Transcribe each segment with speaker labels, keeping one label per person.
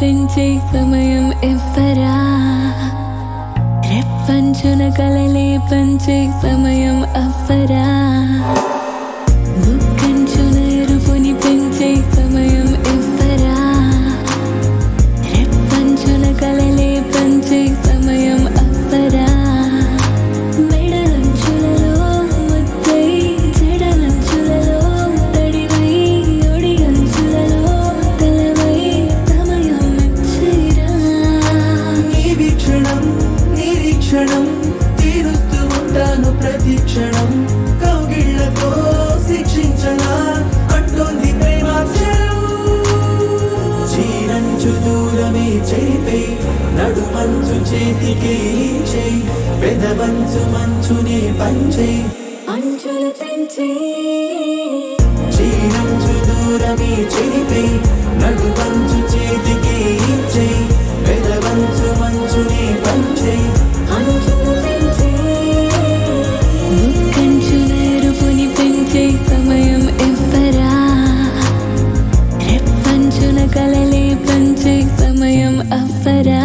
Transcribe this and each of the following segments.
Speaker 1: పెంచే సమయం ఎవ్వరా రెప్పంచున కలలే పంచే సమయం అవ్వరా బుక్కంచున ఎరుపుని పెంచే సమయం ఎవ్వరా రెప్పంచున కలలే పంచే సమయం అవ్వరా మెడలంచులలో ముద్దై జడలంచులలో తడివై ఒడి అంచులలో తలవై సమయం ఇచ్చేరా
Speaker 2: నీ వీక్షణం నిరీక్షణం తీరుస్తూ ఉంటాను ప్రతి క్షణం కౌగిళ్లతో శిక్షించనా అంటోంది ప్రేమాక్షరం చీరంచు దూరమే చెరిపే నడుమంచు చేతికి చేయి పెదవంచు మంచునే పంచే
Speaker 1: అంచులు తెంచి
Speaker 2: చీరంచు దూరమే చెరిపే నడుమంచు చేతికి చేయి పెదవంచు మంచునే పంచే
Speaker 1: అంచులు తెంచి ముక్కంచున ఎరుపుని పెంచే సమయం ఎవ్వరా రెప్పంచున కలలే పంచే సమయం అవ్వరా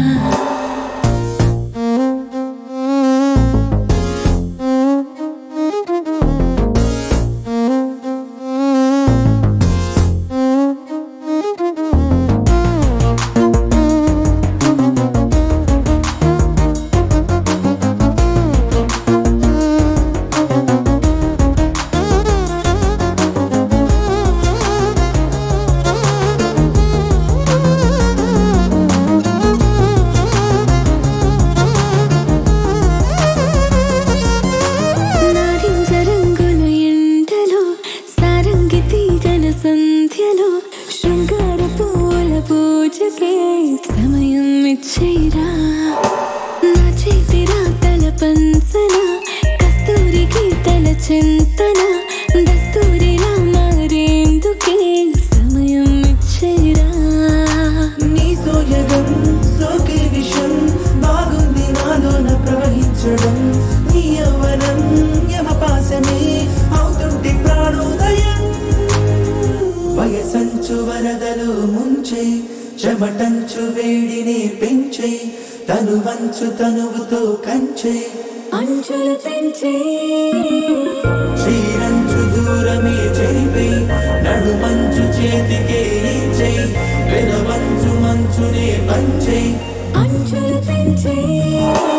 Speaker 1: నారింజ రంగుల ఎండలో సారంగి తీగల సంధ్యలో శృంగార పూల పూజకే సమయం ఇచ్చేరా నా చేతి రాతల పంచన కస్తూరి గీతల చింతన దస్తూరిలా మారేందుకే సమయం ఇచ్చేరా
Speaker 2: నీ సోయగం సోకే విషం బాగుంది నాలోన ప్రవహించడం నీ యవ్వనం యమపాసమే అవుతుంటే ప్రాణోదయం వయసంచు వరదలు ముంచే చెమటంచు వేడిని పెంచే తను వంచు తనువుతో కంచే
Speaker 1: అంచులు తెంచే
Speaker 2: చీరంచు దూరమే చెరిపే నడుమంచు చేతికే ఇచ్చే పెదవంచు మంచునే పంచే
Speaker 1: అంచులు తెంచే